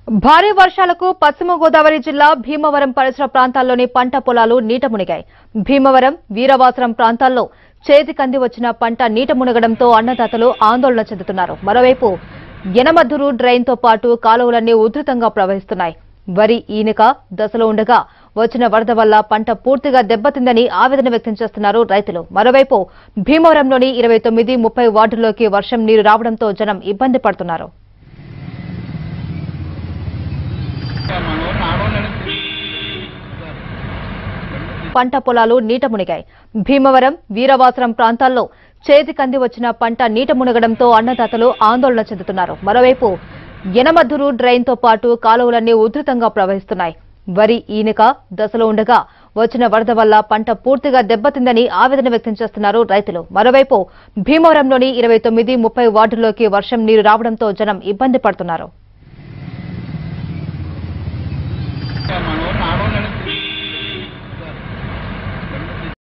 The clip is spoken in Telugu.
భారీ వర్షాలకు పశ్చిమ గోదావరి జిల్లా భీమవరం పరిసర ప్రాంతాల్లోని పంట పొలాలు నీట మునిగాయి భీమవరం వీరవాసరం ప్రాంతాల్లో చేతికంది వచ్చిన పంట నీట మునగడంతో అన్నదాతలు ఆందోళన చెందుతున్నారు మరోవైపు యనమద్దూరు డ్రైన్తో పాటు కాలువలన్నీ ఉధృతంగా ప్రవహిస్తున్నాయి వరి ఈనక దశలో ఉండగా వచ్చిన వరద వల్ల పంట పూర్తిగా దెబ్బతిందని ఆవేదన వ్యక్తం చేస్తున్నారు రైతులు మరోవైపు భీమవరంలోని ఇరవై తొమ్మిది ముప్పై వార్డుల్లోకి వర్షం నీరు రావడంతో జనం ఇబ్బంది పడుతున్నారు పంట పొలాలు నీట మునిగాయి భీమవరం వీరవాసరం ప్రాంతాల్లో చేతికంది వచ్చిన పంట నీట మునగడంతో అన్నదాతలు ఆందోళన చెందుతున్నారు మరోవైపు యనమద్దూరు డ్రైన్తో పాటు కాలువలన్నీ ఉధృతంగా ప్రవహిస్తున్నాయి వరి ఈనక దశలో ఉండగా వచ్చిన వరద వల్ల పంట పూర్తిగా దెబ్బతిందని ఆవేదన వ్యక్తం చేస్తున్నారు రైతులు మరోవైపు భీమవరంలోని ఇరవై తొమ్మిది ముప్పై వార్డుల్లోకి వర్షం నీరు రావడంతో జనం ఇబ్బంది పడుతున్నారు